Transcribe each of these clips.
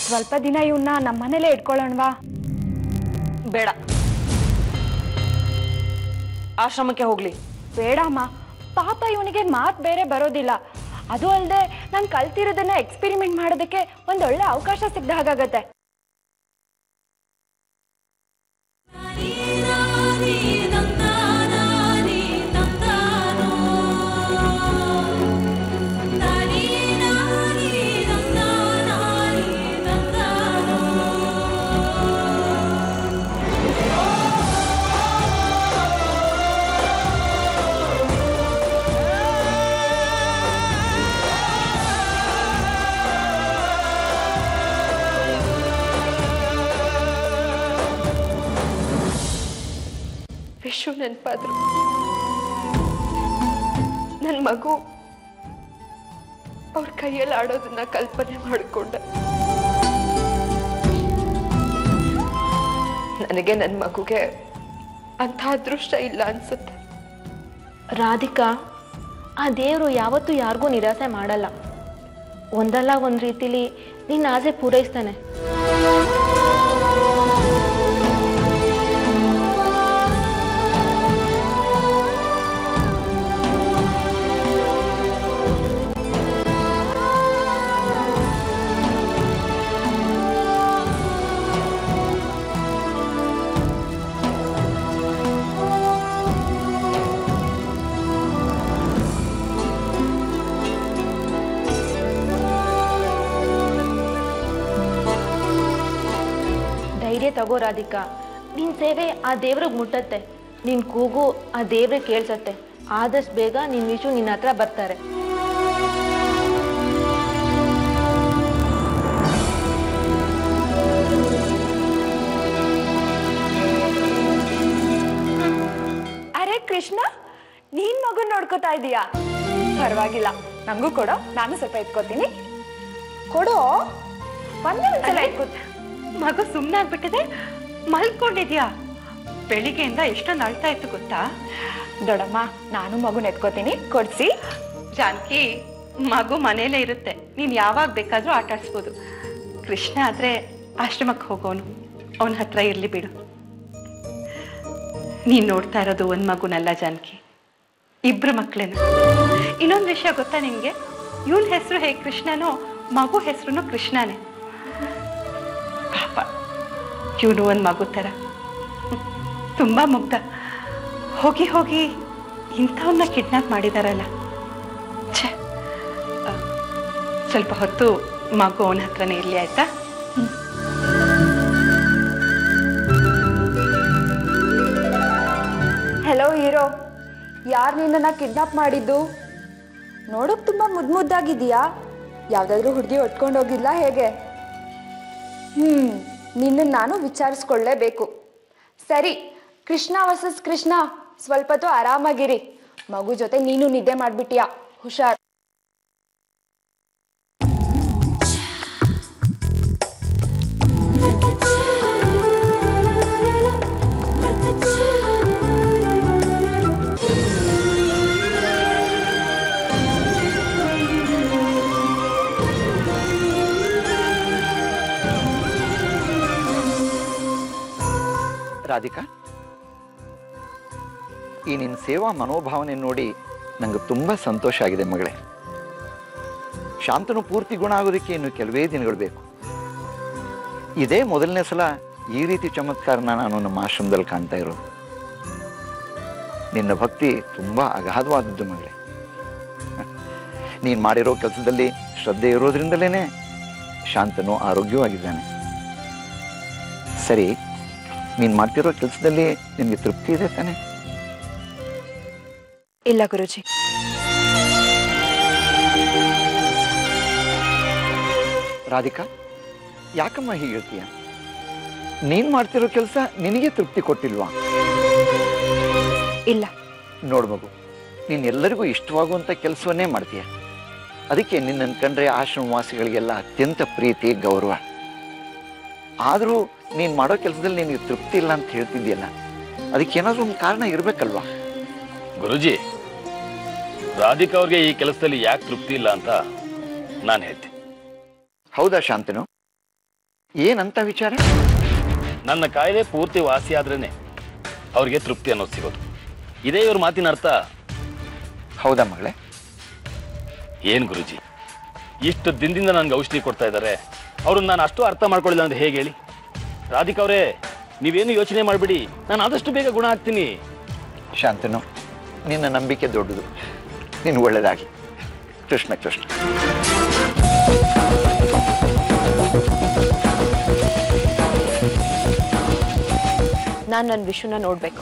ಸ್ವಲ್ಪ ದಿನ ಇವನ್ನ ನಮ್ಮನೇಲೇ ಇಟ್ಕೊಳ್ಳೋಣವಾ ಬೇಡ ಆಶ್ರಮಕ್ಕೆ ಹೋಗ್ಲಿ ಬೇಡಮ್ಮ ಪಾಪ ಇವನಿಗೆ ಮಾತು ಬೇರೆ ಬರೋದಿಲ್ಲ ಅದು ಅಲ್ಲದೆ ನಾನು ಕಲ್ತಿರೋದನ್ನ ಎಕ್ಸ್ಪೆರಿಮೆಂಟ್ ಮಾಡೋದಕ್ಕೆ ಒಂದೊಳ್ಳೆ ಅವಕಾಶ ಸಿಗ್ದ ಹಾಗಾಗತ್ತೆ ವಿಶ್ವ ನೆನಪಾದ್ರು ನನ್ನ ಮಗು ಅವ್ರ ಕೈಯಲ್ಲಿ ಆಡೋದನ್ನ ಕಲ್ಪನೆ ಮಾಡಿಕೊಂಡೆ ನನಗೆ ನನ್ನ ಮಗುಗೆ ಅಂಥ ಅದೃಷ್ಟ ಇಲ್ಲ ಅನ್ಸುತ್ತೆ ರಾಧಿಕಾ ಆ ದೇವರು ಯಾವತ್ತೂ ಯಾರಿಗೂ ನಿರಾಸೆ ಮಾಡಲ್ಲ ಒಂದಲ್ಲ ಒಂದು ರೀತಿಲಿ ನಿನ್ನ ಆಸೆ ಪೂರೈಸ್ತಾನೆ ಧೈರ್ಯ ತಗೋ ರಾಧಿಕಾ ನಿನ್ನ ಸೇವೆ ಆ ದೇವ್ರಿಗೆ ಮುಟ್ಟತ್ತೆ ನಿನ್ನ ಕೂಗು ಆ ದೇವ್ರಿಗೆ ಕೇಳಿಸತ್ತೆ ಆದಷ್ಟು ಬೇಗ ನಿನ್ನ ವಿಷು ನಿನ್ನ ಹತ್ರ ಬರ್ತಾರೆ ಅರೆ ಕೃಷ್ಣ ನೀನ್ ಮಗನ್ ನೋಡ್ಕೋತಾ ಇದೀಯಾ ಪರವಾಗಿಲ್ಲ ನಂಗೂ ಕೊಡೋ ನಾನು ಸ್ವಲ್ಪ ಎತ್ಕೋತೀನಿ ಕೊಡೋ ಒಂದೇ ಒಂದ್ಸಲ ಎತ್ಕೋತ ಮಗು ಸುಮ್ಮನಾಗ್ಬಿಟ್ಟಿದೆ ಮಲ್ಕೊಂಡಿದ್ಯಾ ಬೆಳಿಗ್ಗೆಯಿಂದ ಎಷ್ಟೊಂದು ಅಳ್ತಾ ಇತ್ತು ಗೊತ್ತಾ ದೊಡ್ಡಮ್ಮ ನಾನು ಮಗುನ ಎತ್ಕೋತೀನಿ ಕೊಡ್ಸಿ ಜಾನಕಿ ಮಗು ಮನೇಲೇ ಇರುತ್ತೆ ನೀನು ಯಾವಾಗ ಬೇಕಾದರೂ ಆಟ ಆಡಿಸ್ಬೋದು ಕೃಷ್ಣ ಆದರೆ ಆಶ್ರಮಕ್ಕೆ ಹೋಗೋನು ಅವನ ಹತ್ರ ಇರಲಿ ಬಿಡು ನೀನು ನೋಡ್ತಾ ಇರೋದು ಒಂದು ಮಗುನಲ್ಲ ಜಾನಕಿ ಇಬ್ರು ಮಕ್ಕಳೇನ ಇನ್ನೊಂದು ವಿಷಯ ಗೊತ್ತಾ ನಿನಗೆ ಇವನ ಹೆಸರು ಹೇಗೆ ಕೃಷ್ಣನೋ ಮಗು ಹೆಸರು ಕೃಷ್ಣನೇ ಪಾಪ ಇವನು ಒಂದು ಮಗು ಥರ ತುಂಬ ಮುಗ್ಧ ಹೋಗಿ ಹೋಗಿ ಇಂಥವನ್ನ ಕಿಡ್ನಾಪ್ ಮಾಡಿದಾರಲ್ಲ ಛೇ ಆ, ಸ್ವಲ್ಪ ಹೊತ್ತು ಮಗು ಅವನ ಹತ್ರನೇ ಇರಲಿ ಆಯ್ತಾ ಹೆಲೋ ಹೀರೋ ಯಾರು ನಿನ್ನನ್ನ ಕಿಡ್ನಾಪ್ ಮಾಡಿದ್ದು ನೋಡೋಕ್ ತುಂಬಾ ಮುದ್ ಮುದ್ದಾಗಿದೀಯಾ ಯಾವ್ದಾದ್ರೂ ಹುಡುಗಿ ಹೊಟ್ಕೊಂಡು ಹೋಗಿಲ್ಲ ಹೇಗೆ ಹ್ಮ್ ನಿನ್ನ ನಾನು ವಿಚಾರಿಸ್ಕೊಳ್ಳೇಬೇಕು ಸರಿ ಕೃಷ್ಣ ವರ್ಸಸ್ ಕೃಷ್ಣ ಸ್ವಲ್ಪ ಹೊತ್ತು ಆರಾಮಾಗಿರಿ ಮಗು ಜೊತೆ ನೀನು ನಿದ್ದೆ ಮಾಡ್ಬಿಟ್ಟಿಯಾ ಹುಷಾರ್ ರಾಧಿಕಾ ಈ ನಿನ್ನ ಸೇವಾ ಮನೋಭಾವನೆ ನೋಡಿ ನಂಗೆ ತುಂಬ ಸಂತೋಷ ಆಗಿದೆ ಮಗಳೇ ಶಾಂತನು ಪೂರ್ತಿ ಗುಣ ಆಗೋದಕ್ಕೆ ಇನ್ನು ಕೆಲವೇ ದಿನಗಳು ಬೇಕು ಇದೇ ಮೊದಲನೇ ಸಲ ಈ ರೀತಿ ಚಮತ್ಕಾರನ ನಾನು ನಮ್ಮ ಆಶ್ರಮದಲ್ಲಿ ಕಾಣ್ತಾ ಇರೋದು ನಿನ್ನ ಭಕ್ತಿ ತುಂಬ ಅಗಾಧವಾದದ್ದು ಮಗಳೇ ನೀನು ಮಾಡಿರೋ ಕೆಲಸದಲ್ಲಿ ಶ್ರದ್ಧೆ ಇರೋದ್ರಿಂದಲೇ ಶಾಂತನು ಆರೋಗ್ಯವಾಗಿದ್ದಾನೆ ಸರಿ ನೀನು ಮಾಡ್ತಿರೋ ಕೆಲಸದಲ್ಲಿ ನಿನಗೆ ತೃಪ್ತಿ ಇದೆ ತಾನೆ ಇಲ್ಲ ಗುರುಜಿ ರಾಧಿಕಾ ಯಾಕಮ್ಮ ಹೀಗೆ ಹೇಳ್ತೀಯ ನೀನು ಮಾಡ್ತಿರೋ ಕೆಲಸ ನಿನಗೆ ತೃಪ್ತಿ ಕೊಟ್ಟಿಲ್ವಾ ಇಲ್ಲ ನೋಡು ಮಗು ನೀನು ಎಲ್ಲರಿಗೂ ಇಷ್ಟವಾಗುವಂಥ ಕೆಲಸವನ್ನೇ ಮಾಡ್ತೀಯ ಅದಕ್ಕೆ ನಿನ್ನನ್ನು ಕಂಡ್ರೆ ಆಶ್ರಮವಾಸಿಗಳಿಗೆಲ್ಲ ಅತ್ಯಂತ ಪ್ರೀತಿ ಗೌರವ ಆದರೂ ನೀನು ಮಾಡೋ ಕೆಲಸದಲ್ಲಿ ನಿನಗೆ ತೃಪ್ತಿ ಇಲ್ಲ ಅಂತ ಹೇಳ್ತಿದ್ಯಲ್ಲ ಅದಕ್ಕೆ ಏನಾದರೂ ಒಂದು ಕಾರಣ ಇರಬೇಕಲ್ವಾ ಗುರುಜಿ ರಾಧಿಕಾ ಅವ್ರಿಗೆ ಈ ಕೆಲಸದಲ್ಲಿ ಯಾಕೆ ತೃಪ್ತಿ ಇಲ್ಲ ಅಂತ ನಾನು ಹೇಳ್ತೀನಿ ಹೌದಾ ಶಾಂತನು ಏನಂತ ವಿಚಾರ ನನ್ನ ಕಾಯಿಲೆ ಪೂರ್ತಿ ವಾಸಿ ಆದ್ರೇನೆ ಅವ್ರಿಗೆ ತೃಪ್ತಿ ಅನ್ನೋದು ಸಿಗೋದು ಇದೇ ಇವ್ರ ಮಾತಿನ ಅರ್ಥ ಹೌದಾ ಮಗಳೇ ಏನ್ ಗುರುಜಿ ಇಷ್ಟು ದಿನದಿಂದ ನನ್ಗೆ ಔಷಧಿ ಕೊಡ್ತಾ ಇದ್ದಾರೆ ಅವ್ರನ್ನ ನಾನು ಅಷ್ಟು ಅರ್ಥ ಮಾಡ್ಕೊಳ್ಳಿಲ್ಲ ಅಂದ್ರೆ ಹೇಗೆ ಹೇಳಿ ರಾಧಿಕಾ ಅವರೇ ನೀವೇನು ಯೋಚನೆ ಮಾಡಬೇಡಿ ನಾನು ಆದಷ್ಟು ಬೇಗ ಗುಣ ಆಗ್ತೀನಿ ಶಾಂತನು ನಿನ್ನ ನಂಬಿಕೆ ದೊಡ್ಡದು ನೀನು ಒಳ್ಳೆಯದಾಗಿ ಕೃಷ್ಣ ಕೃಷ್ಣ ನಾನು ನನ್ನ ವಿಷುನ ನೋಡಬೇಕು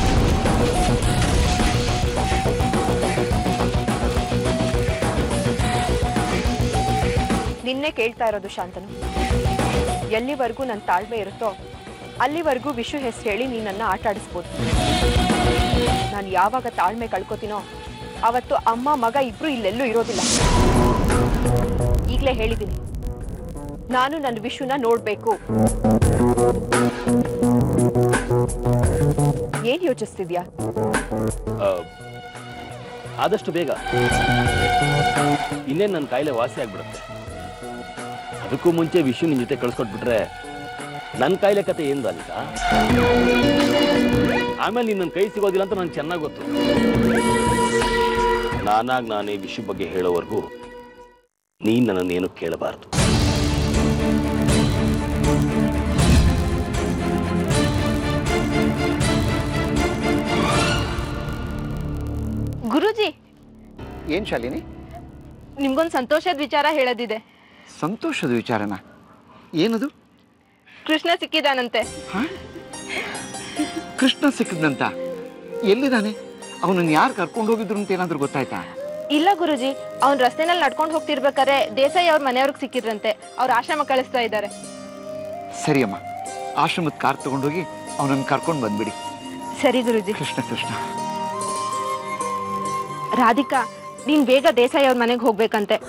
ನಿನ್ನೆ ಕೇಳ್ತಾ ಇರೋದು ಶಾಂತನು ಎಲ್ಲಿವರೆಗೂ ನನ್ನ ತಾಳ್ಮೆ ಇರುತ್ತೋ ಅಲ್ಲಿವರೆಗೂ ವಿಷು ಹೆಸರು ಹೇಳಿ ನೀನು ನನ್ನ ಆಟ ಆಡಿಸ್ಬೋದು ನಾನು ಯಾವಾಗ ತಾಳ್ಮೆ ಕಳ್ಕೊತೀನೋ ಅವತ್ತು ಅಮ್ಮ ಮಗ ಇಬ್ರು ಇಲ್ಲೆಲ್ಲೂ ಇರೋದಿಲ್ಲ ಈಗಲೇ ಹೇಳಿದ್ದೀನಿ ನಾನು ನನ್ನ ವಿಷುನ ನೋಡಬೇಕು ಏನ್ ಯೋಚಿಸ್ತಿದ್ಯಾ ಆ, ಆದಷ್ಟು ಬೇಗ ಇನ್ನೇನು ನನ್ನ ಕಾಯಿಲೆ ವಾಸಿ ಆಗ್ಬಿಡುತ್ತೆ ಅದಕ್ಕೂ ಮುಂಚೆ ವಿಷು ನಿನ್ ಜೊತೆ ಕಳ್ಸ್ಕೊಟ್ಬಿಟ್ರೆ ನನ್ನ ಕಾಯಿಲೆ ಕತೆ ಏನು ರಾಧಿಕಾ ಆಮೇಲೆ ನೀನ್ ನನ್ನ ಕೈ ಸಿಗೋದಿಲ್ಲ ಅಂತ ನಂಗೆ ಚೆನ್ನಾಗಿ ಗೊತ್ತು ನಾನಾಗ್ ನಾನೇ ವಿಷು ಬಗ್ಗೆ ಹೇಳೋವರೆಗೂ ನೀನ್ ನನ್ನನ್ನೇನು ಕೇಳಬಾರ್ದು ಗುರುಜಿ ಏನು ಶಾಲಿನಿ ನಿಮ್ಗೊಂದು ಸಂತೋಷದ ವಿಚಾರ ಹೇಳೋದಿದೆ ಸಂತೋಷದ ವಿಚಾರನ ಏನದು ಕೃಷ್ಣ ಸಿಕ್ಕಿದಾನಂತೆ ಕೃಷ್ಣ ಸಿಕ್ಕಿದ್ನಂತ ಎಲ್ಲಿದ್ದಾನೆ ಅವನನ್ನು ಯಾರು ಕರ್ಕೊಂಡು ಹೋಗಿದ್ರು ಅಂತ ಏನಾದರೂ ಗೊತ್ತಾಯ್ತಾ ಇಲ್ಲ ಗುರುಜಿ ಅವ್ನ್ ರಸ್ತೆನಲ್ಲಿ ನಡ್ಕೊಂಡು ಹೋಗ್ತಿರ್ಬೇಕಾದ್ರೆ ದೇಸಾಯಿ ಅವ್ರ ಮನೆಯವ್ರಿಗೆ ಸಿಕ್ಕಿದ್ರಂತೆ ಅವ್ರ ಆಶ್ರಮ ಕಳಿಸ್ತಾ ಇದ್ದಾರೆ ಸರಿಯಮ್ಮ ಆಶ್ರಮದ ಕಾರ್ ತಗೊಂಡೋಗಿ ಅವನನ್ನು ಕರ್ಕೊಂಡು ಬಂದ್ಬಿಡಿ ಸರಿ ಗುರುಜಿ ಕೃಷ್ಣ ಕೃಷ್ಣ ರಾಧಿಕಾ ನೀನ್ ಬೇಗ ದೇಸಾಯಿ ಅವ್ರ ಮನೆಗೆ ಹೋಗ್ಬೇಕಂತೆ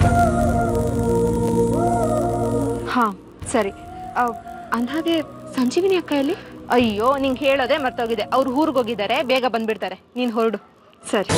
ಹಾ ಸರಿ ಅಂದಾಗೆ ಸಂಜೀವಿನಿ ಅಕ್ಕ ಎಲ್ಲಿ ಅಯ್ಯೋ ನಿಂಗೆ ಹೇಳೋದೇ ಮರ್ತೋಗಿದೆ ಅವ್ರು ಊರಿಗೆ ಹೋಗಿದ್ದಾರೆ ಬೇಗ ಬಂದ್ಬಿಡ್ತಾರೆ ನೀನ್ ಹೊರಡು ಸರಿ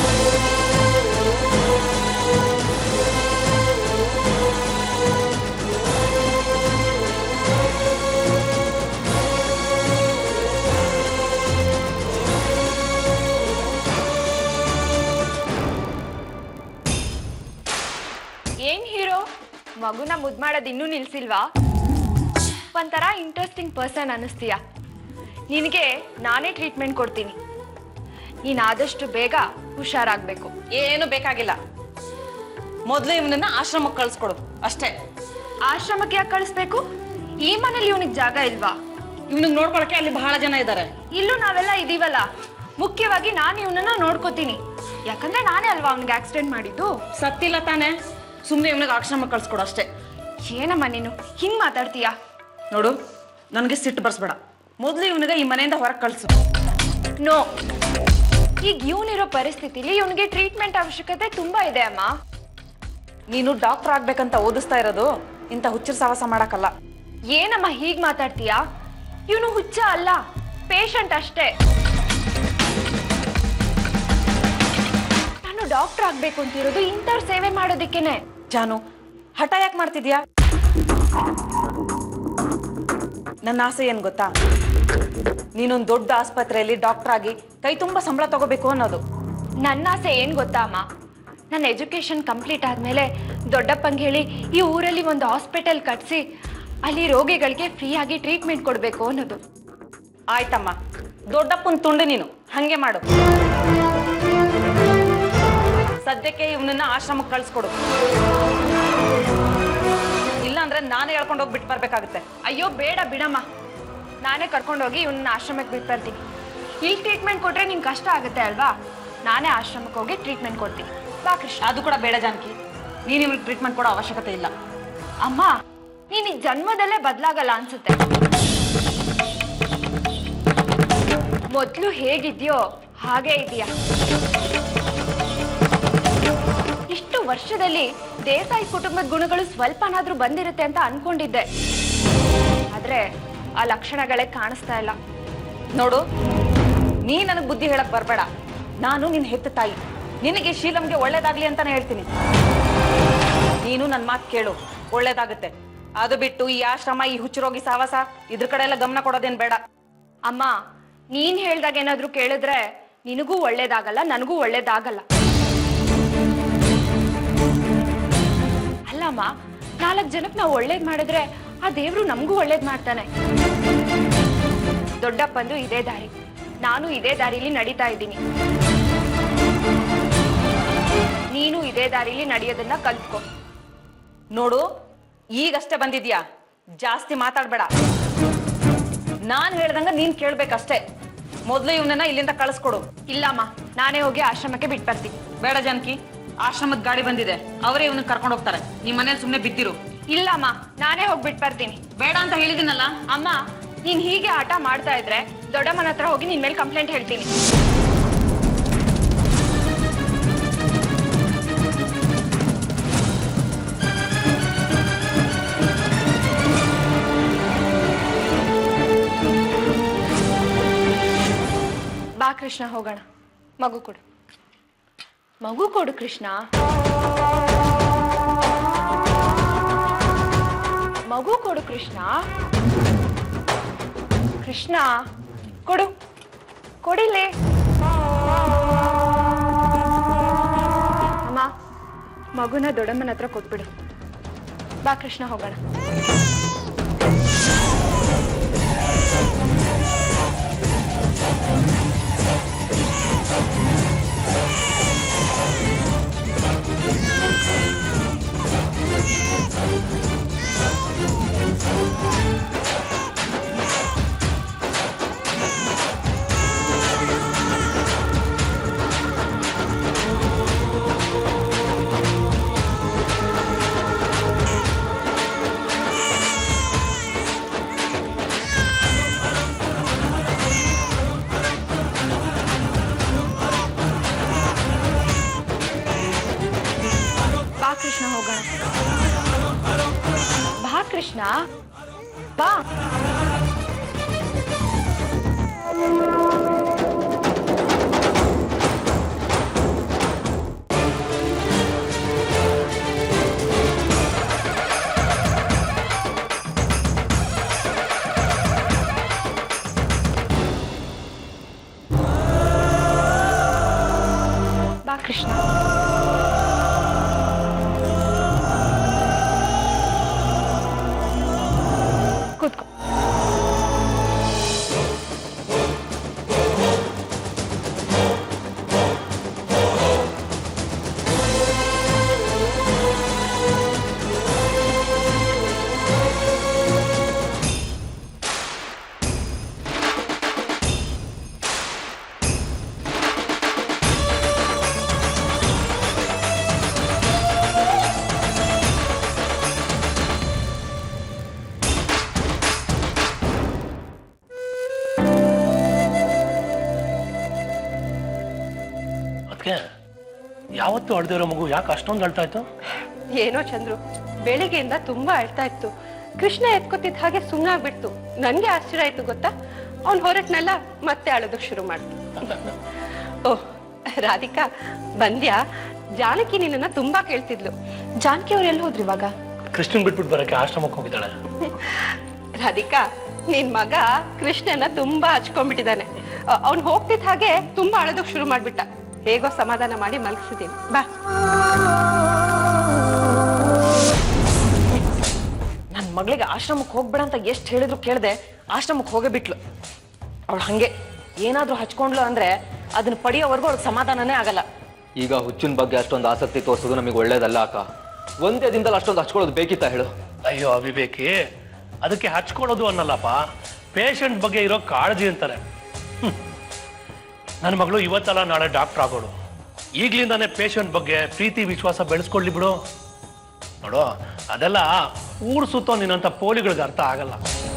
ಏನ್ ಹೀರೋ ಮಗುನ ಮುದ್ ಮಾಡೋದು ಇನ್ನೂ ನಿಲ್ಸಿಲ್ವಾ ಒಂಥರ ಇಂಟ್ರೆಸ್ಟಿಂಗ್ ಪರ್ಸನ್ ಅನ್ನಿಸ್ತೀಯ ನಿನಗೆ ನಾನೇ ಟ್ರೀಟ್ಮೆಂಟ್ ಕೊಡ್ತೀನಿ ನೀನು ಆದಷ್ಟು ಬೇಗ ಹುಷಾರಾಗಬೇಕು ಏನು ಬೇಕಾಗಿಲ್ಲ ಮೊದಲು ಇವನನ್ನ ಆಶ್ರಮಕ್ಕೆ ಕಳಿಸ್ಕೊಡು ಅಷ್ಟೇ ಆಶ್ರಮಕ್ಕೆ ಯಾಕೆ ಕಳಿಸ್ಬೇಕು ಈ ಮನೇಲಿ ಇವನಿಗೆ ಜಾಗ ಇಲ್ವಾ ಇವನಿಗೆ ನೋಡ್ಕೊಳಕ್ಕೆ ಅಲ್ಲಿ ಬಹಳ ಜನ ಇದ್ದಾರೆ ಇಲ್ಲೂ ನಾವೆಲ್ಲ ಇದೀವಲ್ಲ ಮುಖ್ಯವಾಗಿ ನಾನು ಇವನನ್ನ ನೋಡ್ಕೋತೀನಿ ಯಾಕಂದ್ರೆ ನಾನೇ ಅಲ್ವಾ ಅವ್ನಿಗೆ ಆಕ್ಸಿಡೆಂಟ್ ಮಾಡಿದ್ದು ಸತ್ತಿಲ್ಲ ತಾನೆ ಸುಮ್ಮನೆ ಇವನಿಗೆ ಆಶ್ರಮಕ್ಕೆ ಕಳಿಸ್ಕೊಡು ಅಷ್ಟೇ ಏನಮ್ಮ ನೀನು ಹಿಂಗ್ ಮಾತಾಡ್ತೀಯಾ ನೋಡು ನನಗೆ ಸಿಟ್ಟು ಬರ್ಸ್ಬೇಡ ಮೊದಲು ಇವನಿಗೆ ಈ ಮನೆಯಿಂದ ಹೊರಗೆ ಕಳಿಸು ನೋ ಈಗ ಇವನಿರೋ ಪರಿಸ್ಥಿತಿಲಿ ಇವನಿಗೆ ಟ್ರೀಟ್ಮೆಂಟ್ ಅವಶ್ಯಕತೆ ತುಂಬಾ ಇದೆ ಅಮ್ಮ ನೀನು ಡಾಕ್ಟರ್ ಆಗ್ಬೇಕಂತ ಓದಿಸ್ತಾ ಇರೋದು ಇಂಥ ಹುಚ್ಚರ ಸಾಹಸ ಮಾಡಕ್ಕಲ್ಲ ಏನಮ್ಮ ಹೀಗ್ ಮಾತಾಡ್ತೀಯಾ ಇವನು ಹುಚ್ಚ ಅಲ್ಲ ಪೇಷಂಟ್ ಅಷ್ಟೇ ನಾನು ಡಾಕ್ಟರ್ ಆಗ್ಬೇಕು ಅಂತಿರೋದು ಇಂಥವ್ರ ಸೇವೆ ಮಾಡೋದಕ್ಕೇನೆ ಜಾನು ಹಠ ಯಾಕೆ ಮಾಡ್ತಿದ್ಯಾ ನನ್ನ ಆಸೆ ಏನ್ ಗೊತ್ತಾ ನೀನೊಂದು ದೊಡ್ಡ ಆಸ್ಪತ್ರೆಯಲ್ಲಿ ಡಾಕ್ಟರ್ ಆಗಿ ಕೈ ತುಂಬಾ ಸಂಬಳ ತಗೋಬೇಕು ಅನ್ನೋದು ನನ್ನ ಆಸೆ ಏನ್ ಗೊತ್ತಾ ಅಮ್ಮ ನನ್ನ ಎಜುಕೇಶನ್ ಕಂಪ್ಲೀಟ್ ಆದ್ಮೇಲೆ ದೊಡ್ಡಪ್ಪಂಗೆ ಹೇಳಿ ಈ ಊರಲ್ಲಿ ಒಂದು ಹಾಸ್ಪಿಟಲ್ ಕಟ್ಸಿ ಅಲ್ಲಿ ರೋಗಿಗಳಿಗೆ ಫ್ರೀಯಾಗಿ ಟ್ರೀಟ್ಮೆಂಟ್ ಕೊಡಬೇಕು ಅನ್ನೋದು ಆಯ್ತಮ್ಮ ದೊಡ್ಡಪ್ಪನ ತುಂಡು ನೀನು ಹಂಗೆ ಮಾಡು ಸದ್ಯಕ್ಕೆ ಇವನನ್ನ ಆಶ್ರಮಕ್ಕೆ ಕಳ್ಸ್ಕೊಡು ಇಲ್ಲ ಅಂದ್ರೆ ನಾನೇ ಹೇಳ್ಕೊಂಡು ಹೋಗಿ ಬಿಟ್ಟು ಬರ್ಬೇಕಾಗುತ್ತೆ ಅಯ್ಯೋ ಬೇಡ ಬಿಡಮ್ಮ ನಾನೇ ಕರ್ಕೊಂಡೋಗಿ ಇವನ್ನ ಆಶ್ರಮಕ್ಕೆ ಬಿಟ್ಟು ಬರ್ತೀನಿ ಇಲ್ಲಿ ಟ್ರೀಟ್ಮೆಂಟ್ ಕೊಟ್ರೆ ನಿಂಗೆ ಕಷ್ಟ ಆಗುತ್ತೆ ಅಲ್ವಾ ನಾನೇ ಆಶ್ರಮಕ್ಕೆ ಹೋಗಿ ಟ್ರೀಟ್ಮೆಂಟ್ ಕೊಡ್ತೀನಿ ಬಾ ಕೃಷ್ಣ ಅದು ಕೂಡ ಬೇಡ ಜಾನಕಿ ನೀನು ಇವ್ರಿಗೆ ಟ್ರೀಟ್ಮೆಂಟ್ ಕೊಡೋ ಅವಶ್ಯಕತೆ ಇಲ್ಲ ಅಮ್ಮ ನೀನ್ ಈ ಜನ್ಮದಲ್ಲೇ ಬದಲಾಗಲ್ಲ ಅನ್ಸುತ್ತೆ ಮೊದ್ಲು ಹೇಗಿದ್ಯೋ ಹಾಗೇ ಇದೆಯಾ ಇಷ್ಟು ವರ್ಷದಲ್ಲಿ ದೇಸಾಯಿ ಕುಟುಂಬದ ಗುಣಗಳು ಸ್ವಲ್ಪನಾದ್ರೂ ಬಂದಿರುತ್ತೆ ಅಂತ ಅನ್ಕೊಂಡಿದ್ದೆ ಆದ್ರೆ ಆ ಲಕ್ಷಣಗಳೇ ಕಾಣಿಸ್ತಾ ಇಲ್ಲ ನೋಡು ನೀ ನನಗೆ ಬುದ್ಧಿ ಹೇಳಕ್ ಬರಬೇಡ ನಾನು ನಿನ್ನ ಹೆತ್ತ ತಾಯಿ ನಿನಗೆ ಶೀಲಂಗೆ ಒಳ್ಳೇದಾಗ್ಲಿ ಅಂತಾನೆ ಹೇಳ್ತೀನಿ ನೀನು ನನ್ನ ಮಾತು ಕೇಳು ಒಳ್ಳೇದಾಗುತ್ತೆ ಅದು ಬಿಟ್ಟು ಈ ಆಶ್ರಮ ಈ ಹುಚ್ಚುರೋಗಿ ಸಾವಾಸ ಇದ್ರ ಕಡೆ ಎಲ್ಲ ಗಮನ ಕೊಡೋದೇನ್ ಬೇಡ ಅಮ್ಮ ನೀನ್ ಹೇಳ್ದಾಗ ಏನಾದ್ರೂ ಕೇಳಿದ್ರೆ ನಿನಗೂ ಒಳ್ಳೇದಾಗಲ್ಲ ನನಗೂ ಒಳ್ಳೇದಾಗಲ್ಲ ಅಲ್ಲಮ್ಮ ನಾಲ್ಕು ಜನಕ್ಕೆ ನಾವು ಒಳ್ಳೇದ್ ಮಾಡಿದ್ರೆ ಆ ದೇವ್ರು ನಮಗೂ ಒಳ್ಳೇದ್ ಮಾಡ್ತಾನೆ ದೊಡ್ಡಪ್ಪಂದು ಇದೇ ದಾರಿ ನಾನು ಇದೇ ದಾರಿಲಿ ನಡೀತಾ ಇದ್ದೀನಿ ನೀನು ಇದೇ ದಾರಿಲಿ ನಡೆಯೋದನ್ನ ಕಲ್ತ್ಕೊ ನೋಡು ಈಗಷ್ಟೇ ಬಂದಿದ್ಯಾ ಜಾಸ್ತಿ ಮಾತಾಡ್ಬೇಡ ನಾನ್ ಹೇಳ್ದಂಗ ನೀನ್ ಕೇಳ್ಬೇಕಷ್ಟೇ ಮೊದ್ಲು ಇವನನ್ನ ಇಲ್ಲಿಂದ ಕಳಿಸ್ಕೊಡು ಇಲ್ಲಮ್ಮ ನಾನೇ ಹೋಗಿ ಆಶ್ರಮಕ್ಕೆ ಬಿಟ್ಟು ಬರ್ತೀನಿ ಬೇಡ ಜಾನಕಿ ಆಶ್ರಮದ ಗಾಡಿ ಬಂದಿದೆ ಅವರೇ ಇವನ್ನ ಕರ್ಕೊಂಡು ಹೋಗ್ತಾರೆ ನಿಮ್ ಮನೇಲಿ ಸುಮ್ನೆ ಬಿದ್ದಿರು ಇಲ್ಲಮ್ಮ ನಾನೇ ಹೋಗ್ಬಿಟ್ಟು ಬರ್ತೀನಿ ಬೇಡ ಅಂತ ಹೇಳಿದಿನಲ್ಲ ಅಮ್ಮ ನೀನ್ ಹೀಗೆ ಆಟ ಮಾಡ್ತಾ ಇದ್ರೆ ದೊಡ್ಡಮ್ಮನ ಹತ್ರ ಹೋಗಿ ನಿನ್ ಮೇಲೆ ಕಂಪ್ಲೇಂಟ್ ಹೇಳ್ತೀನಿ ಬಾ ಕೃಷ್ಣ ಹೋಗೋಣ ಮಗು ಕೊಡು ಮಗು ಕೊಡು ಕೃಷ್ಣ ಮಗು ಕೊಡು ಕೃಷ್ಣ ಕೃಷ್ಣ ಕೊಡು ಕೊಡಿಲೆ ಅಮ್ಮ ಮಗುನ ದೊಡ್ಡಮ್ಮನ ಹತ್ರ ಕೊಟ್ಬಿಡು ಬಾ ಕೃಷ್ಣ ಹೋಗೋಣ ಬಾ ಕೃಷ್ಣ ಹೋಗೋಣ ಬಾ ಕೃಷ್ಣ ಬಾ ಬಾ ಕೃಷ್ಣ ಕೂತ್ಕೋ ಅದಕ್ಕೆ ಯಾವತ್ತೂ ಅಳ್ದಿರೋ ಮಗು ಯಾಕೆ ಅಷ್ಟೊಂದು ಅಳ್ತಾ ಇತ್ತು ಏನೋ ಚಂದ್ರು ಬೆಳಿಗ್ಗೆಯಿಂದ ತುಂಬಾ ಅಳ್ತಾ ಇತ್ತು ಕೃಷ್ಣ ಎತ್ಕೊತಿದ್ದ ಹಾಗೆ ಸುಮ್ಮನಾಗ್ಬಿಡ್ತು ನನ್ಗೆ ಆಶ್ಚರ್ಯ ಆಯ್ತು ಗೊತ್ತಾ ಅವ್ನ್ ಹೊರಟ್ನಲ್ಲ ಮತ್ತೆ ಅಳೋದಕ್ ಶುರು ಮಾಡ್ತು ಓಹ್ ರಾಧಿಕಾ ಬಂದ್ಯಾ ಜಾನಕಿ ನಿನ್ನನ್ನ ತುಂಬಾ ಕೇಳ್ತಿದ್ಲು ಜಾನಕಿ ಅವ್ರು ಎಲ್ಲಿ ಹೋದ್ರಿ ಇವಾಗ ಕೃಷ್ಣನ್ ಬಿಟ್ಬಿಟ್ಟು ಬರಕ್ಕೆ ಆಶ್ರಮಕ್ಕೆ ಹೋಗಿದ್ದಾಳೆ ರಾಧಿಕಾ ನಿನ್ ಮಗ ಕೃಷ್ಣನ ತುಂಬಾ ಹಚ್ಕೊಂಡ್ಬಿಟ್ಟಿದ್ದಾನೆ ಅವ್ನ್ ಹೋಗ್ತಿದ್ದ ಹಾಗೆ ತುಂಬಾ ಅಳೋದಕ್ ಶುರು ಮಾಡ್ಬಿಟ್ಟ ಹೇಗೋ ಸಮಾಧಾನ ಮಾಡಿ ಮಲಗಿಸಿದೀನಿ ಬಾ ನನ್ನ ಮಗಳಿಗೆ ಆಶ್ರಮಕ್ಕೆ ಹೋಗ್ಬೇಡ ಅಂತ ಎಷ್ಟು ಹೇಳಿದ್ರು ಕೇಳ್ದೆ ಆಶ್ರಮಕ್ಕೆ ಹೋಗೇ ಬಿಟ್ಲು ಅವಳು ಹಂಗೆ ಏನಾದ್ರೂ ಹಚ್ಕೊಂಡ್ಲು ಅಂದ್ರೆ ಅದನ್ನ ಪಡೆಯೋವರೆಗೂ ಅವ್ಳಿಗೆ ಸಮಾಧಾನನೇ ಆಗಲ್ಲ ಈಗ ಹುಚ್ಚಿನ ಬಗ್ಗೆ ಅಷ್ಟೊಂದು ಆಸಕ್ತಿ ತೋರಿಸೋದು ನಮಗೆ ಒಳ್ಳೇದಲ್ಲ ಅಕ್ಕ ಒಂದೇ ದಿನದಲ್ಲಿ ಅಷ್ಟೊಂದು ಹಚ್ಕೊಳ್ಳೋದು ಬೇಕಿತ್ತ ಹೇಳು ಅಯ್ಯೋ ಅವಿವೇಕಿ ಅದಕ್ಕೆ ಹಚ್ಕೊಳ್ಳೋದು ಅನ್ನಲ್ಲಪ್ಪ ಪೇಷಂಟ್ ಬಗ್ಗೆ ಇರೋ ಕಾಳಜಿ ಅಂತಾರೆ ಹ್ಮ್. ನನ್ನ ಮಗಳು ಇವತ್ತಲ್ಲ ನಾಳೆ ಡಾಕ್ಟರ್ ಆಗೋಳು ಈಗ್ಲಿಂದಾನೇ ಪೇಷಂಟ್ ಬಗ್ಗೆ ಪ್ರೀತಿ ವಿಶ್ವಾಸ ಬೆಳೆಸ್ಕೊಳ್ಳಿ ಬಿಡು ನೋಡು ಅದೆಲ್ಲ ಊರು ಸುತ್ತೋ ನಿನ್ನಂತ ಪೋಲಿಗಳಿಗೆ ಅರ್ಥ ಆಗಲ್ಲ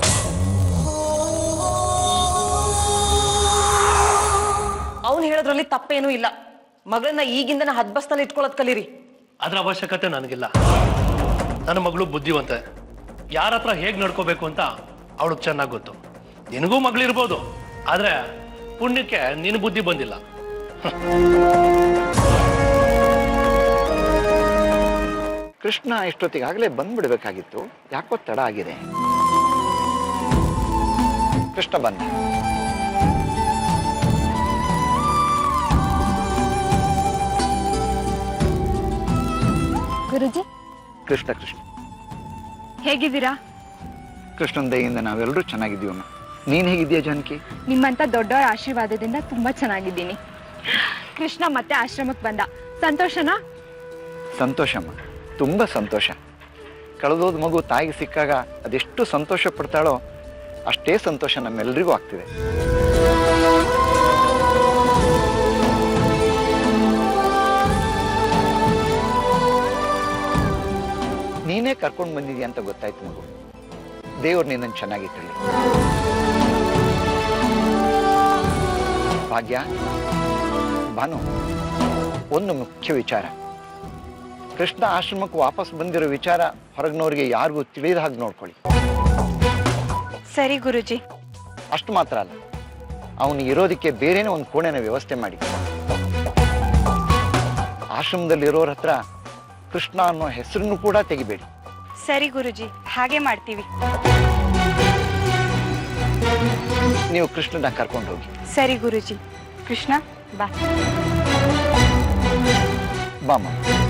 ಅವ್ನು ಹೇಳೋದ್ರಲ್ಲಿ ತಪ್ಪೇನೂ ಇಲ್ಲ ಮಗಳನ್ನ ಈಗಿಂದನೇ ಹದ್ಬಸ್ತಲ್ಲಿ ಇಟ್ಕೊಳ್ಳೋದ್ ಕಲೀರಿ ಅದ್ರ ಅವಶ್ಯಕತೆ ನನಗಿಲ್ಲ ನನ್ನ ಮಗಳು ಬುದ್ಧಿವಂತೆ ಯಾರ ಹತ್ರ ಹೇಗ್ ನಡ್ಕೋಬೇಕು ಅಂತ ಅವಳಿಗೆ ಚೆನ್ನಾಗಿ ಗೊತ್ತು ನಿನಗೂ ಮಗಳಿರ್ಬೋದು ಆದ್ರೆ ಪುಣ್ಯಕ್ಕೆ ನಿನ್ನ ಬುದ್ಧಿ ಬಂದಿಲ್ಲ ಕೃಷ್ಣ ಇಷ್ಟೊತ್ತಿಗಾಗಲೇ ಬಂದ್ಬಿಡ್ಬೇಕಾಗಿತ್ತು ಯಾಕೋ ತಡ ಆಗಿದೆ ಕೃಷ್ಣ ಬಂದ ಗುರುಜಿ ಕೃಷ್ಣ ಕೃಷ್ಣ ಹೇಗಿದ್ದೀರಾ ಕೃಷ್ಣನ ದಯೆಯಿಂದ ನಾವೆಲ್ಲರೂ ಚೆನ್ನಾಗಿದ್ದೀವಮ್ಮ ನೀನ್ ಹೇಗಿದ್ದೀಯ ಜಾನಕಿ ನಿಮ್ಮಂತ ದೊಡ್ಡವರ ಆಶೀರ್ವಾದದಿಂದ ತುಂಬಾ ಚೆನ್ನಾಗಿದ್ದೀನಿ ಕೃಷ್ಣ ಮತ್ತೆ ಆಶ್ರಮಕ್ಕೆ ಬಂದ ಸಂತೋಷನಾ ಸಂತೋಷಮ್ಮ ತುಂಬ ಸಂತೋಷ ಕಳೆದೋದ ಮಗು ತಾಯಿಗೆ ಸಿಕ್ಕಾಗ ಅದೆಷ್ಟು ಸಂತೋಷ ಪಡ್ತಾಳೋ ಅಷ್ಟೇ ಸಂತೋಷ ನಮ್ಮೆಲ್ಲರಿಗೂ ಆಗ್ತಿದೆ ನೀನೇ ಕರ್ಕೊಂಡು ಬಂದಿದ್ಯಾ ಅಂತ ಗೊತ್ತಾಯ್ತು ಮಗು ದೇವ್ರು ನಿನ್ನನ್ನು ಚೆನ್ನಾಗಿಟ್ಟಲ್ಲಿ ಭಾಗ್ಯ ಭಾನು ಒಂದು ಮುಖ್ಯ ವಿಚಾರ ಕೃಷ್ಣ ಆಶ್ರಮಕ್ಕೆ ವಾಪಸ್ ಬಂದಿರೋ ವಿಚಾರ ಹೊರಗಿನವ್ರಿಗೆ ಯಾರಿಗೂ ತಿಳಿದ ಹಾಗೆ ನೋಡ್ಕೊಳ್ಳಿ ಸರಿ ಗುರುಜಿ ಅಷ್ಟು ಮಾತ್ರ ಅಲ್ಲ ಅವನು ಇರೋದಕ್ಕೆ ಬೇರೆನೇ ಒಂದು ಕೋಣೆನ ವ್ಯವಸ್ಥೆ ಮಾಡಿ ಆಶ್ರಮದಲ್ಲಿ ಇರೋರ ಹತ್ರ ಕೃಷ್ಣ ಅನ್ನೋ ಹೆಸರನ್ನು ಕೂಡ ತೆಗಿಬೇಡಿ ಸರಿ ಗುರುಜಿ ಹಾಗೆ ಮಾಡ್ತೀವಿ ನೀವು ಕೃಷ್ಣನ ಕರ್ಕೊಂಡು ಹೋಗಿ ಸರಿ ಗುರುಜಿ ಕೃಷ್ಣ ಬಾ ಬಾಮ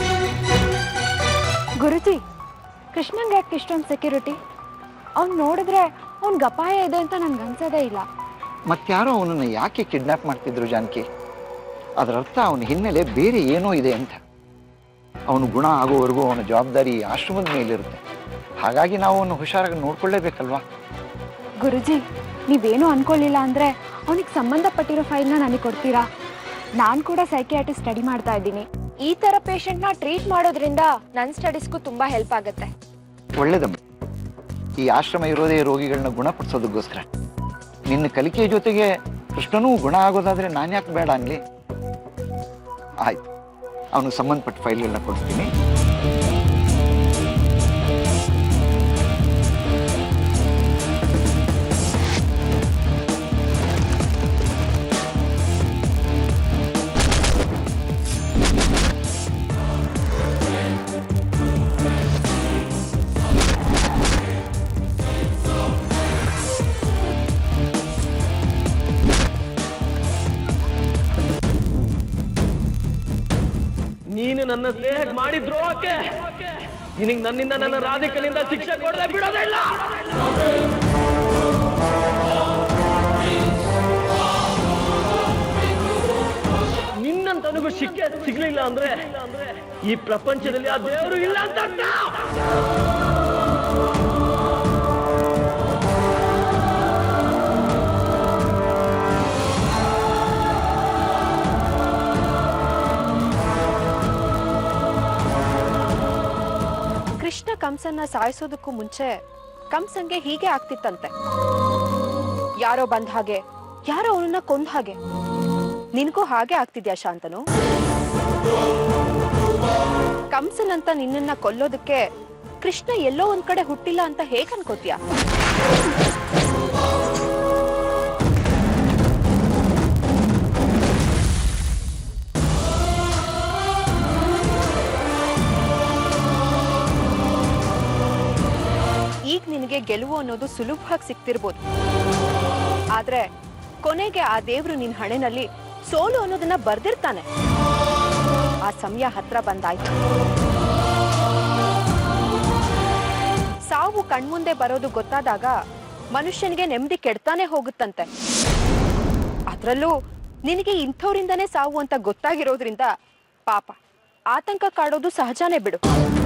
ಗುರುಜಿ ಕೃಷ್ಣಂಗೆ ಯಾಕೆ ಇಷ್ಟೊಂದು ಸೆಕ್ಯೂರಿಟಿ ಅವ್ನು ನೋಡಿದ್ರೆ ಅವ್ನಿಗೆ ಅಪಾಯ ಇದೆ ಅಂತ ನನ್ಗೆ ಅನ್ಸೋದೇ ಇಲ್ಲ ಮತ್ತಾರೋ ಅವನನ್ನು ಯಾಕೆ ಕಿಡ್ನಾಪ್ ಮಾಡ್ತಿದ್ರು ಜಾನಕಿ ಅದರ ಅರ್ಥ ಅವನ ಹಿನ್ನೆಲೆ ಬೇರೆ ಏನೋ ಇದೆ ಅಂತ ಅವನು ಗುಣ ಆಗೋವರೆಗೂ ಅವನ ಜವಾಬ್ದಾರಿ ಈ ಆಶ್ರಮದ ಮೇಲಿರುತ್ತೆ ಹಾಗಾಗಿ ನಾವು ಅವನು ಹುಷಾರಾಗಿ ನೋಡ್ಕೊಳ್ಳೇಬೇಕಲ್ವಾ ಗುರುಜಿ ನೀವೇನು ಅನ್ಕೊಳ್ಳಿಲ್ಲ ಅಂದ್ರೆ ಅವನಿಗೆ ಸಂಬಂಧಪಟ್ಟಿರೋ ಫೈಲ್ನ ನನಗೆ ಕೊಡ್ತೀರಾ ನಾನು ಕೂಡ ಸೈಕಿಯಾಟಿಸ್ಟ್ ಸ್ಟಡಿ ಮಾಡ್ತಾ ಇದ್ದೀನಿ ಈ ತರ ಪೇಷಂಟ್ನ ಟ್ರೀಟ್ ಮಾಡೋದ್ರಿಂದ ನನ್ನ ಸ್ಟಡೀಸ್ಗೂ ತುಂಬಾ ಹೆಲ್ಪ್ ಆಗುತ್ತೆ ಒಳ್ಳೇದಮ್ಮ ಈ ಆಶ್ರಮ ಇರೋದೇ ರೋಗಿಗಳನ್ನ ಗುಣಪಡಿಸೋದಕ್ಕೋಸ್ಕರ ನಿನ್ನ ಕಲಿಕೆ ಜೊತೆಗೆ ಕೃಷ್ಣನೂ ಗುಣ ಆಗೋದಾದ್ರೆ ನಾನು ಯಾಕೆ ಬೇಡ ಅನ್ಲಿ ಆಯ್ತು ಅವನಿಗೆ ಸಂಬಂಧಪಟ್ಟ ಫೈಲ್ಗಳನ್ನ ಕೊಡ್ತೀನಿ ನೀನು ನನ್ನ ಸ್ನೇಹ ಮಾಡಿದ್ರು ಓಕೆ ನಿನಗೆ ನನ್ನಿಂದ ನನ್ನ ರಾಧಿಕನಿಂದ ಶಿಕ್ಷೆ ಕೊಡದೆ ಬಿಡೋದೇ ಇಲ್ಲ ನಿನ್ನಂತನಿಗೂ ಶಿಕ್ಷೆ ಸಿಗ್ಲಿಲ್ಲ ಅಂದ್ರೆ ಈ ಪ್ರಪಂಚದಲ್ಲಿ ಆ ದೇವರು ಇಲ್ಲ ಅಂತ ಅರ್ಥ. ಕೃಷ್ಣ ಕಂಸನ್ನ ಸಾಯಿಸೋದಕ್ಕೂ ಮುಂಚೆ ಕಂಸಂಗೆ ಹೀಗೆ ಆಗ್ತಿತ್ತಂತೆ ಯಾರೋ ಬಂದ ಹಾಗೆ ಯಾರೋ ಅವನನ್ನ ಕೊಂದ ಹಾಗೆ ನಿನಗೂ ಹಾಗೆ ಆಗ್ತಿದ್ಯಾ ಶಾಂತನು ಕಂಸನಂತ ನಿನ್ನನ್ನ ಕೊಲ್ಲೋದಕ್ಕೆ ಕೃಷ್ಣ ಎಲ್ಲೋ ಒಂದ್ ಕಡೆ ಹುಟ್ಟಿಲ್ಲ ಅಂತ ಹೇಗ್ ಅನ್ಕೋತೀಯ ಈಗ ನಿನಗೆ ಗೆಲುವು ಅನ್ನೋದು ಸುಲಭವಾಗಿ ಸಿಕ್ತಿರ್ಬೋದು ಆದ್ರೆ ಕೊನೆಗೆ ಆ ದೇವ್ರು ನಿನ್ ಹಣೆನಲ್ಲಿ ಸೋಲು ಅನ್ನೋದನ್ನ ಬರ್ದಿರ್ತಾನೆ ಆ ಸಮಯ ಹತ್ರ ಬಂದಾಯ್ತು ಸಾವು ಕಣ್ಮುಂದೆ ಬರೋದು ಗೊತ್ತಾದಾಗ ಮನುಷ್ಯನಿಗೆ ನೆಮ್ಮದಿ ಕೆಡ್ತಾನೆ ಹೋಗುತ್ತಂತೆ ಅದ್ರಲ್ಲೂ ನಿನಗೆ ಇಂಥವ್ರಿಂದನೇ ಸಾವು ಅಂತ ಗೊತ್ತಾಗಿರೋದ್ರಿಂದ ಪಾಪ ಆತಂಕ ಕಾಡೋದು ಸಹಜನೇ ಬಿಡು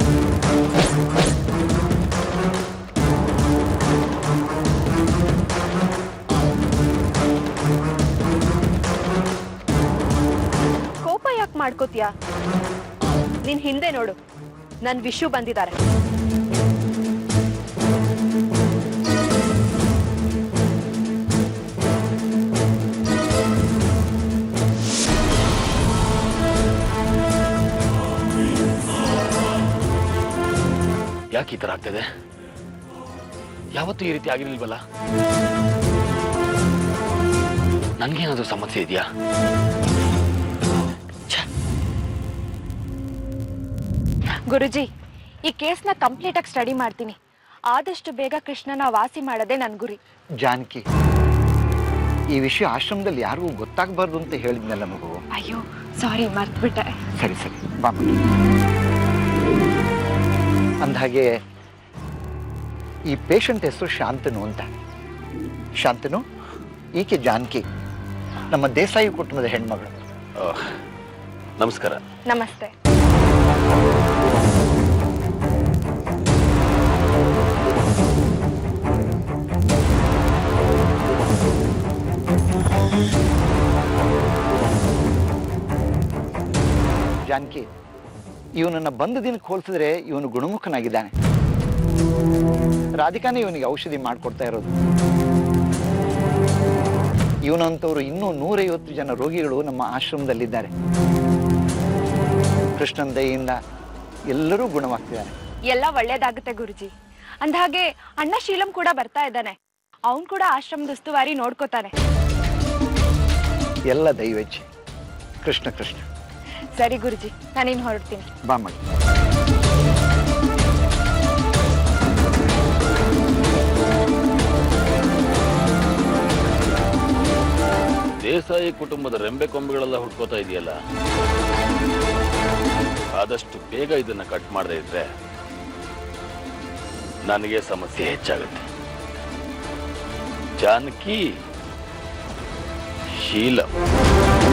ಕೋಪ ಯಾಕೆ ಮಾಡ್ಕೋತೀಯ ನಿನ್ ಹಿಂದೆ ನೋಡು ನನ್ ವಿಷು ಬಂದಿದ್ದಾರೆ ಯಾಕೆ ಈ ಥರ ಆಗ್ತದೆ ಯಾವತ್ತೂ ಈ ರೀತಿ ಆಗಿರ್ಲಿಲ್ವಲ್ಲ ನನ್ಗೇನಾದ್ರೂ ಸಮಸ್ಯೆ ಇದೆಯಾ ಗುರುಜಿ ಈ ಕೇಸ್ನ ಕಂಪ್ಲೀಟಾಗಿ ಸ್ಟಡಿ ಮಾಡ್ತೀನಿ ಆದಷ್ಟು ಬೇಗ ಕೃಷ್ಣನ ವಾಸಿ ಮಾಡೋದೇ ನನ್ನ ಗುರಿ ಜಾನಕಿ ಈ ವಿಷಯ ಆಶ್ರಮದಲ್ಲಿ ಯಾರಿಗೂ ಗೊತ್ತಾಗಬಾರ್ದು ಅಂತ ಹೇಳಿದ್ನಲ್ಲ ಮಗು ಅಯ್ಯೋ ಸಾರಿ ಮರ್ತ್ಬಿಟ್ಟೆ ಸರಿ ಸರಿ ಬಾ ಮಗು. ಅಂದ್ಹಾಗೆ ಈ ಪೇಷಂಟ್ ಹೆಸರು ಶಾಂತನು ಅಂತ ಶಾಂತನು ಈಕೆ ಜಾನಕಿ ನಮ್ಮ ದೇಸಾಯಿ ಕುಟುಂಬದ ಹೆಣ್ಮಗಳು ಆಹ್, ನಮಸ್ಕಾರ ನಮಸ್ತೆ ಜಾನಕಿ ಇವನನ್ನ ಬಂದ ದಿನಕ್ಕೆ ಹೋಲಿಸಿದ್ರೆ ಇವನು ಗುಣಮುಖನಾಗಿದ್ದಾನೆ ರಾಧಿಕಾನೇ ಇವನಿಗೆ ಔಷಧಿ ಮಾಡಿಕೊಡ್ತಾ ಇರೋದು ಇವನಂತವ್ರು ಇನ್ನೂ ನೂರೈವತ್ತು ಜನ ರೋಗಿಗಳು ನಮ್ಮ ಆಶ್ರಮದಲ್ಲಿದ್ದಾರೆ ಕೃಷ್ಣನ ದಯೆಯಿಂದ ಎಲ್ಲರೂ ಗುಣವಾಗ್ತಿದ್ದಾರೆ ಎಲ್ಲ ಒಳ್ಳೇದಾಗುತ್ತೆ ಗುರುಜಿ ಅಂದ್ಹಾಗೆ ಅಣ್ಣ ಶೀಲಂ ಕೂಡ ಬರ್ತಾ ಇದ್ದಾನೆ ಅವನ್ ಕೂಡ ಆಶ್ರಮದ ಉಸ್ತುವಾರಿ ನೋಡ್ಕೋತಾನೆ ಎಲ್ಲ ದೈವೇಚ್ಛೆ ಕೃಷ್ಣ ಕೃಷ್ಣ ಸರಿ ಗುರುಜಿ ನಾನಿನ್ ಹೊರಡ್ತೀನಿ ಬಾ ಮಾಡಿ ದೇಸಾಯಿ ಕುಟುಂಬದ ರೆಂಬೆ ಕೊಂಬೆಗಳೆಲ್ಲ ಹುಡ್ಕೋತಾ ಇದೆಯಲ್ಲ ಆದಷ್ಟು ಬೇಗ ಇದನ್ನ ಕಟ್ ಮಾಡದೇ ಇದ್ರೆ ನನಗೆ ಸಮಸ್ಯೆ ಹೆಚ್ಚಾಗುತ್ತೆ ಜಾನಕಿ ಶೀಲ